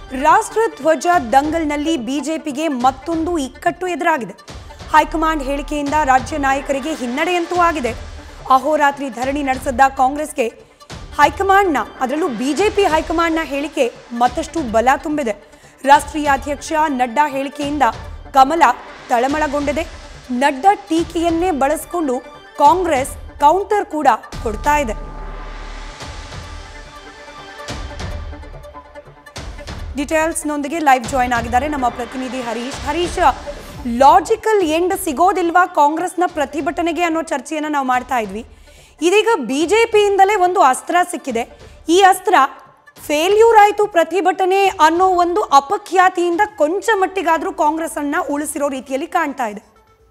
ರಾಷ್ಟ್ರಧ್ವಜ ದಂಗಲ್ನಲ್ಲಿ ಬಿಜೆಪಿಗೆ ಮತ್ತೊಂದು ಇಕ್ಕಟ್ಟು ಎದುರಾಗಿದೆ ಹೈಕಮಾಂಡ್ ಹೇಳಿಕೆಯಿಂದ ರಾಜ್ಯ ನಾಯಕರಿಗೆ ಹಿನ್ನಡೆಯಂತೂ ಆಗಿದೆ ಅಹೋರಾತ್ರಿ ಧರಣಿ ನಡೆಸಿದ್ದ ಕಾಂಗ್ರೆಸ್ಗೆ ಹೈಕಮಾಂಡ್ನ ಅದರಲ್ಲೂ ಬಿಜೆಪಿ ಹೈಕಮಾಂಡ್ನ ಹೇಳಿಕೆ ಮತ್ತಷ್ಟು ಬಲ ತುಂಬಿದೆ ರಾಷ್ಟ್ರೀಯ ಅಧ್ಯಕ್ಷ ನಡ್ಡಾ ಹೇಳಿಕೆಯಿಂದ ಕಮಲ ತಳಮಳಗೊಂಡಿದೆ ನಡ್ಡಾ ಟೀಕೆಯನ್ನೇ ಬಳಸಿಕೊಂಡು ಕಾಂಗ್ರೆಸ್ ಕೌಂಟರ್ ಕೂಡ ಕೊಡ್ತಾ ಇದೆ ಡೀಟೇಲ್ಸ್ನೊಂದಿಗೆ ಲೈವ್ ಜಾಯ್ನ್ ಆಗಿದ್ದಾರೆ ನಮ್ಮ ಪ್ರತಿನಿಧಿ ಹರೀಶ್ ಹರೀಶ್ ಲಾಜಿಕಲ್ ಎಂಡ್ ಸಿಗೋದಿಲ್ವಾ ಕಾಂಗ್ರೆಸ್ನ ಪ್ರತಿಭಟನೆಗೆ ಅನ್ನೋ ಚರ್ಚೆಯನ್ನು ನಾವು ಮಾಡ್ತಾ ಇದ್ವಿ ಇದೀಗ ಬಿಜೆಪಿಯಿಂದಲೇ ಒಂದು ಅಸ್ತ್ರ ಸಿಕ್ಕಿದೆ ಈ ಅಸ್ತ್ರ ಫೇಲ್ಯೂರ್ ಆಯಿತು ಪ್ರತಿಭಟನೆ ಅನ್ನೋ ಒಂದು ಅಪಖ್ಯಾತಿಯಿಂದ ಕೊಂಚ ಮಟ್ಟಿಗಾದರೂ ಕಾಂಗ್ರೆಸ್ ಅನ್ನ ಉಳಿಸಿರೋ ರೀತಿಯಲ್ಲಿ ಕಾಣ್ತಾ ಇದೆ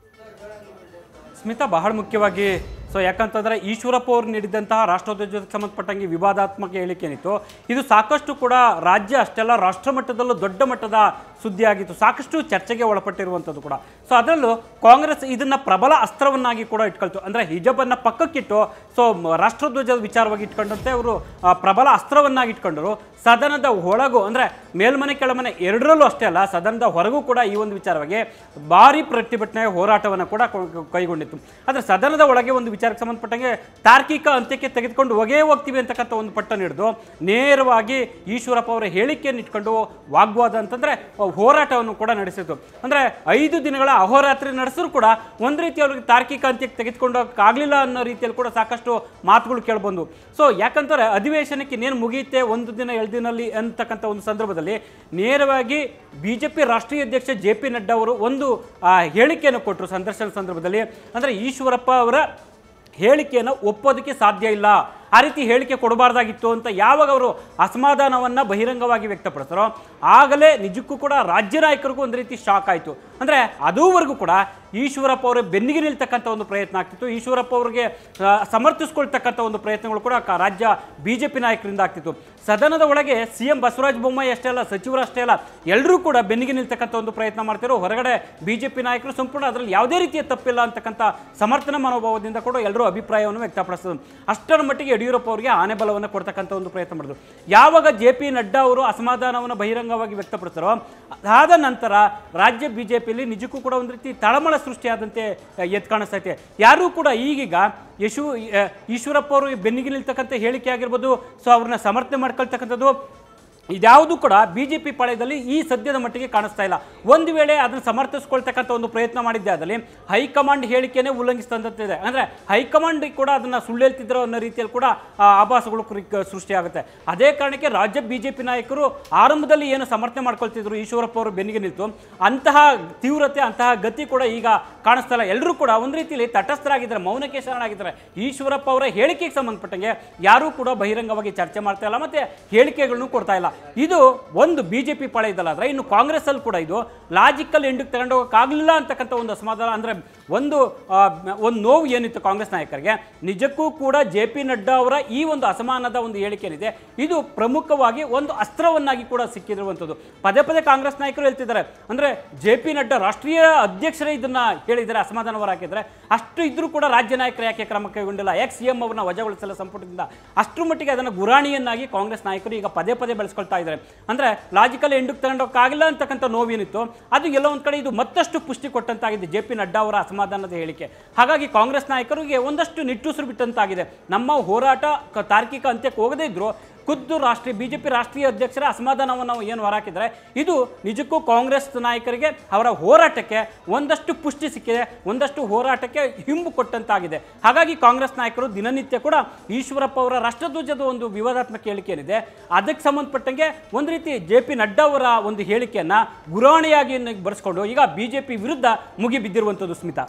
ಸ್ಮಿತಾ ಬಹಳ ಮುಖ್ಯವಾಗಿ ಸೊ ಯಾಕಂತಂದ್ರೆ ಈಶ್ವರಪ್ಪ ಅವರು ನೀಡಿದಂತಹ ರಾಷ್ಟ್ರಧ್ವಜಕ್ಕೆ ಸಂಬಂಧಪಟ್ಟಂಗೆ ವಿವಾದಾತ್ಮಕ ಹೇಳಿಕೆ ಏನಿತ್ತು ಇದು ಸಾಕಷ್ಟು ಕೂಡ ರಾಜ್ಯ ಅಷ್ಟೆಲ್ಲ ರಾಷ್ಟ್ರ ಮಟ್ಟದಲ್ಲೂ ದೊಡ್ಡ ಮಟ್ಟದ ಸುದ್ದಿ ಆಗಿತ್ತು ಸಾಕಷ್ಟು ಚರ್ಚೆಗೆ ಒಳಪಟ್ಟಿರುವಂಥದ್ದು ಕೂಡ ಸೊ ಅದರಲ್ಲೂ ಕಾಂಗ್ರೆಸ್ ಇದನ್ನ ಪ್ರಬಲ ಅಸ್ತ್ರವನ್ನಾಗಿ ಕೂಡ ಇಟ್ಕೊಳ್ತು ಅಂದ್ರೆ ಹಿಜಬನ್ನ ಪಕ್ಕಕ್ಕಿಟ್ಟು ಸೊ ರಾಷ್ಟ್ರಧ್ವಜದ ವಿಚಾರವಾಗಿ ಇಟ್ಕೊಂಡಂತೆ ಅವರು ಆ, ಪ್ರಬಲ ಅಸ್ತ್ರವನ್ನಾಗಿ ಇಟ್ಕೊಂಡರು ಸದನದ ಒಳಗೂ ಅಂದ್ರೆ ಮೇಲ್ಮನೆ ಕೆಳಮನೆ ಎರಡರಲ್ಲೂ ಅಷ್ಟೇ ಅಲ್ಲ ಸದನದ ಹೊರಗೂ ಕೂಡ ಈ ಒಂದು ವಿಚಾರವಾಗಿ ಭಾರಿ ಪ್ರತಿಭಟನೆ ಹೋರಾಟವನ್ನು ಕೂಡ ಕೊ- ಕೈಗೊಂಡಿತ್ತು ಆದರೆ ಸದನದ ಒಳಗೆ ಒಂದು ವಿಚಾರಕ್ಕೆ ಸಂಬಂಧಪಟ್ಟಂಗೆ ತಾರ್ಕಿಕ ಅಂತ್ಯಕ್ಕೆ ತೆಗೆದುಕೊಂಡು ಹೋಗೇ ಹೋಗ್ತೀವಿ ಅಂತಕ್ಕಂಥ ಒಂದು ಪಟ್ಟನ್ನು ಹಿಡಿದು ನೇರವಾಗಿ ಈಶ್ವರಪ್ಪ ಅವರ ಹೇಳಿಕೆಯನ್ನು ಇಟ್ಕೊಂಡು ವಾಗ್ವಾದ ಅಂತಂದ್ರೆ ಹೋರಾಟವನ್ನು ಕೂಡ ನಡೆಸಿತು ಅಂದ್ರೆ ಐದು ದಿನಗಳ ಅಹೋರಾತ್ರಿ ನಡೆಸಿದ್ರು ಕೂಡ ಒಂದು ರೀತಿ ಅವ್ರಿಗೆ ತಾರ್ಕಿಕ ಅಂತ್ಯಕ್ಕೆ ತೆಗೆದುಕೊಂಡು ಆಗಲಿಲ್ಲ ಅನ್ನೋ ರೀತಿಯಲ್ಲಿ ಕೂಡ ಸಾಕಷ್ಟು ಮಾತುಗಳು ಕೇಳ್ಬಂದು ಸೊ ಯಾಕಂತಾರೆ ಅಧಿವೇಶನಕ್ಕೆ ಇನ್ನೇನು ಮುಗಿಯುತ್ತೆ ಒಂದು ದಿನ ಎರಡು ದಿನಲ್ಲಿ ಅಂತಕ್ಕಂಥ ಒಂದು ಸಂದರ್ಭದಲ್ಲಿ ನೇರವಾಗಿ ಬಿಜೆಪಿ ರಾಷ್ಟ್ರೀಯ ಅಧ್ಯಕ್ಷ ಜೆ ಪಿ ನಡ್ಡಾ ಅವರು ಒಂದು ಆ, ಹೇಳಿಕೆಯನ್ನು ಕೊಟ್ಟರು ಸಂದರ್ಶನ ಸಂದರ್ಭದಲ್ಲಿ ಅಂದರೆ ಈಶ್ವರಪ್ಪ ಅವರ ಹೇಳಿಕೆಯನ್ನು ಒಪ್ಪೋದಕ್ಕೆ ಸಾಧ್ಯ ಇಲ್ಲ ಆ ರೀತಿ ಹೇಳಿಕೆ ಕೊಡಬಾರ್ದಾಗಿತ್ತು ಅಂತ ಯಾವಾಗ ಅವರು ಅಸಮಾಧಾನವನ್ನು ಬಹಿರಂಗವಾಗಿ ವ್ಯಕ್ತಪಡಿಸ್ತಾರೋ ಆಗಲೇ ನಿಜಕ್ಕೂ ಕೂಡ ರಾಜ್ಯ ನಾಯಕರಿಗೂ ಒಂದು ರೀತಿ ಶಾಕ್ ಆಯಿತು ಅಂದರೆ ಅದುವರೆಗೂ ಕೂಡ ಈಶ್ವರಪ್ಪ ಅವರ ಬೆನ್ನಿಗೆ ನಿಲ್ತಕ್ಕಂಥ ಒಂದು ಪ್ರಯತ್ನ ಆಗ್ತಿತ್ತು ಈಶ್ವರಪ್ಪ ಅವರಿಗೆ ಆ, ಸಮರ್ಥಿಸ್ಕೊಳ್ತಕ್ಕಂಥ ಒಂದು ಪ್ರಯತ್ನಗಳು ಕೂಡ ಕ- ರಾಜ್ಯ ಬಿ ಜೆ ಪಿ ನಾಯಕರಿಂದ ಆಗ್ತಿತ್ತು ಸದನದ ಒಳಗೆ ಸಿ ಎಂ ಬಸವರಾಜ ಬೊಮ್ಮಾಯಿ ಅಷ್ಟೇ ಅಲ್ಲ ಸಚಿವರು ಅಷ್ಟೇ ಅಲ್ಲ ಎಲ್ಲರೂ ಕೂಡ ಬೆನ್ನಿಗೆ ನಿಲ್ತಕ್ಕಂಥ ಒಂದು ಪ್ರಯತ್ನ ಮಾಡ್ತಿರೋ ಹೊರಗಡೆ ಬಿ ಜೆ ಪಿ ನಾಯಕರು ಸಂಪೂರ್ಣ ಅದರಲ್ಲಿ ಯಾವುದೇ ರೀತಿಯ ತಪ್ಪಿಲ್ಲ ಅಂತಕ್ಕಂಥ ಸಮರ್ಥನ ಮನೋಭಾವದಿಂದ ಕೂಡ ಎಲ್ಲರೂ ಅಭಿಪ್ರಾಯವನ್ನು ವ್ಯಕ್ತಪಡಿಸಿದ್ರು ಅಷ್ಟರ ಮಟ್ಟಿಗೆ ಯಡಿಯೂರಪ್ಪ ಅವರಿಗೆ ಆನೆ ಬಲವನ್ನು ಕೊಡ್ತಕ್ಕಂಥ ಒಂದು ಪ್ರಯತ್ನ ಮಾಡಿದ್ರು ಯಾವಾಗ ಜೆ ಪಿ ನಡ್ಡಾ ಅವರು ಅಸಮಾಧಾನವನ್ನು ಬಹಿರಂಗವಾಗಿ ವ್ಯಕ್ತಪಡಿಸ್ತಾರೋ ಅದಾದ ನಂತರ ರಾಜ್ಯ ಬಿಜೆಪಿಯಲ್ಲಿ ನಿಜಕ್ಕೂ ಕೂಡ ಒಂದು ರೀತಿ ತಳಮಳ ಸೃಷ್ಟಿಯಾದಂತೆ ಎದ್ದು ಕಾಣಿಸ್ತಾ ಇದೆ ಯಾರೂ ಕೂಡ ಈಗೀಗ ಯಶು ಆ, ಈಶ್ವರಪ್ಪ ಅವರು ಬೆನ್ನಿಗೆ ನಿಲ್ತಕ್ಕಂಥ ಹೇಳಿಕೆ ಆಗಿರ್ಬೋದು ಸೊ ಅವ್ರನ್ನ ಸಮರ್ಥನೆ ಮಾಡ್ಕೊಳ್ತಕ್ಕಂಥದ್ದು ಇದ್ಯಾವುದು ಕೂಡ ಬಿ ಜೆ ಪಿ ಪಾಳ್ಯದಲ್ಲಿ ಈ ಸದ್ಯದ ಮಟ್ಟಿಗೆ ಕಾಣಿಸ್ತಾ ಇಲ್ಲ ಒಂದು ವೇಳೆ ಅದನ್ನು ಸಮರ್ಥಿಸ್ಕೊಳ್ತಕ್ಕಂಥ ಒಂದು ಪ್ರಯತ್ನ ಮಾಡಿದ್ದೆ ಆದಲ್ಲಿ ಹೈಕಮಾಂಡ್ ಹೇಳಿಕೆನೇ ಉಲ್ಲಂಘಿಸಿದಂತಿದೆ ಅಂದರೆ ಹೈಕಮಾಂಡ್ ಕೂಡ ಅದನ್ನು ಸುಳ್ಳು ಹೇಳ್ತಿದ್ರು ಅನ್ನೋ ರೀತಿಯಲ್ಲಿ ಕೂಡ ಆ, ಆಭಾಸಗಳು ಕುರಿ- ಕ- ಸೃಷ್ಟಿಯಾಗುತ್ತೆ ಅದೇ ಕಾರಣಕ್ಕೆ ರಾಜ್ಯ ಬಿ ಜೆ ಪಿ ನಾಯಕರು ಆರಂಭದಲ್ಲಿ ಏನು ಸಮರ್ಥನೆ ಮಾಡ್ಕೊಳ್ತಿದ್ರು ಈಶ್ವರಪ್ಪ ಅವರು ಬೆನ್ನಿಗೆ ನಿಂತು ಅಂತಹ ತೀವ್ರತೆ ಅಂತಹ ಗತಿ ಕೂಡ ಈಗ ಕಾಣಿಸ್ತಾ ಇಲ್ಲ ಎಲ್ಲರೂ ಕೂಡ ಒಂದು ರೀತಿಯಲ್ಲಿ ತಟಸ್ಥರಾಗಿದ್ದಾರೆ ಮೌನಕ್ಕೆ ಶರಣಾಗಿದ್ದಾರೆ ಈಶ್ವರಪ್ಪ ಅವರ ಹೇಳಿಕೆಗೆ ಸಂಬಂಧಪಟ್ಟಂಗೆ ಯಾರೂ ಕೂಡ ಬಹಿರಂಗವಾಗಿ ಚರ್ಚೆ ಮಾಡ್ತಾ ಇಲ್ಲ ಮತ್ತೆ ಹೇಳಿಕೆಗಳನ್ನು ಕೊಡ್ತಾ ಇಲ್ಲ ಇದು ಒಂದು ಬಿ ಜೆ ಪಿ ಪಾಳ್ಯದಲ್ಲಾದ್ರೆ ಇನ್ನು ಕಾಂಗ್ರೆಸ್ ಅಲ್ಲಿ ಕೂಡ ಇದು ಲಾಜಿಕಲ್ ಎಂಡಿಗೆ ತಗೊಂಡೋಗಕ್ಕಾಗಲಿಲ್ಲ ಅಂತಕ್ಕಂಥ ಒಂದು ಅಸಮಾಧಾನ ಅಂದ್ರೆ ಒಂದು ಆ, ಒಂದು ನೋವು ಏನಿತ್ತು ಕಾಂಗ್ರೆಸ್ ನಾಯಕರಿಗೆ ನಿಜಕ್ಕೂ ಕೂಡ ಜೆ ಪಿ ನಡ್ಡಾ ಅವರ ಈ ಒಂದು ಅಸಮಾನದ ಒಂದು ಹೇಳಿಕೆ ಏನಿದೆ ಇದು ಪ್ರಮುಖವಾಗಿ ಒಂದು ಅಸ್ತ್ರವನ್ನಾಗಿ ಕೂಡ ಸಿಕ್ಕಿರುವಂಥದ್ದು ಪದೇ ಪದೇ ಕಾಂಗ್ರೆಸ್ ನಾಯಕರು ಹೇಳ್ತಿದ್ದಾರೆ ಅಂದ್ರೆ ಜೆ ಪಿ ನಡ್ಡಾ ರಾಷ್ಟ್ರೀಯ ಅಧ್ಯಕ್ಷರೇ ಇದನ್ನ ಹೇಳಿದ್ದಾರೆ ಅಸಮಾಧಾನ ಹೊರ ಹಾಕಿದ್ದಾರೆ ಅಷ್ಟು ಇದ್ರೂ ಕೂಡ ರಾಜ್ಯ ನಾಯಕರು ಯಾಕೆ ಕ್ರಮ ಕೈಗೊಂಡಿಲ್ಲ ಎಕ್ಸ್ ಸಿ ಎಂ ಅವ್ರನ್ನ ವಜಾಗೊಳಿಸಲು ಸಂಪುಟದಿಂದ ಅಷ್ಟರ ಮಟ್ಟಿಗೆ ಅದನ್ನು ಗುರಾಣಿಯನ್ನಾಗಿ ಕಾಂಗ್ರೆಸ್ ನಾಯಕರು ಈಗ ಪದೇ ಪದೇ ಬೆಳೆಸ್ಕೊಳ್ತಾ ಇದ್ದಾರೆ ಅಂದ್ರೆ ಲಾಜಿಕಲ್ ಎಂಡಿಗೆ ತಗೊಂಡೋಕ್ಕಾಗಿಲ್ಲ ಅಂತಕ್ಕಂಥ ನೋವೇನಿತ್ತು ಅದು ಎಲ್ಲ ಒಂದ್ ಕಡೆ ಇದು ಮತ್ತಷ್ಟು ಪುಷ್ಟಿ ಕೊಟ್ಟಂತಾಗಿದೆ ಜೆ ಪಿ ನಡ್ಡಾ ಅವರ ಅಸಮಾಧಾನದ ಹೇಳಿಕೆ ಹಾಗಾಗಿ ಕಾಂಗ್ರೆಸ್ ನಾಯಕರಿಗೆ ಒಂದಷ್ಟು ನಿಟ್ಟುಸಿರು ಬಿಟ್ಟಂತಾಗಿದೆ ನಮ್ಮ ಹೋರಾಟ ಕ- ತಾರ್ಕಿಕ ಅಂತ್ಯಕ್ಕೆ ಹೋಗದೇ ಇದ್ರು ಖುದ್ದು ರಾಷ್ಟ್ರೀಯ ಬಿಜೆಪಿ ರಾಷ್ಟ್ರೀಯ ಅಧ್ಯಕ್ಷರ ಅಸಮಾಧಾನವನ್ನು ನಾವು ಏನು ಹೊರಹಾಕಿದರೆ ಇದು ನಿಜಕ್ಕೂ ಕಾಂಗ್ರೆಸ್ ನಾಯಕರಿಗೆ ಅವರ ಹೋರಾಟಕ್ಕೆ ಒಂದಷ್ಟು ಪುಷ್ಟಿ ಸಿಕ್ಕಿದೆ ಒಂದಷ್ಟು ಹೋರಾಟಕ್ಕೆ ಹಿಂಬು ಕೊಟ್ಟಂತಾಗಿದೆ ಹಾಗಾಗಿ ಕಾಂಗ್ರೆಸ್ ನಾಯಕರು ದಿನನಿತ್ಯ ಕೂಡ ಈಶ್ವರಪ್ಪ ಅವರ ರಾಷ್ಟ್ರಧ್ವಜದ ಒಂದು ವಿವಾದಾತ್ಮಕ ಹೇಳಿಕೆ ಏನಿದೆ ಅದಕ್ಕೆ ಸಂಬಂಧಪಟ್ಟಂಗೆ ಒಂದು ರೀತಿ ಜೆ ಪಿ ನಡ್ಡಾ ಅವರ ಒಂದು ಹೇಳಿಕೆಯನ್ನ ಗುರಾಣಿಯಾಗಿ ಬರೆಸ್ಕೊಂಡು ಈಗ ಬಿಜೆಪಿ ವಿರುದ್ಧ ಮುಗಿ ಬಿದ್ದಿರುವಂಥದ್ದು ಸ್ಮಿತಾ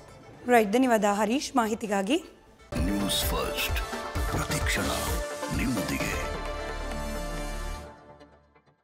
ರೈಟ್ ಧನ್ಯವಾದ ಹರೀಶ್ ಮಾಹಿತಿಗಾಗಿ ನ್ಯೂಸ್ ಫಸ್ಟ್ ಪ್ರತಿಕ್ಷಣ ನಿಮ್ಮೊಂದಿಗೆ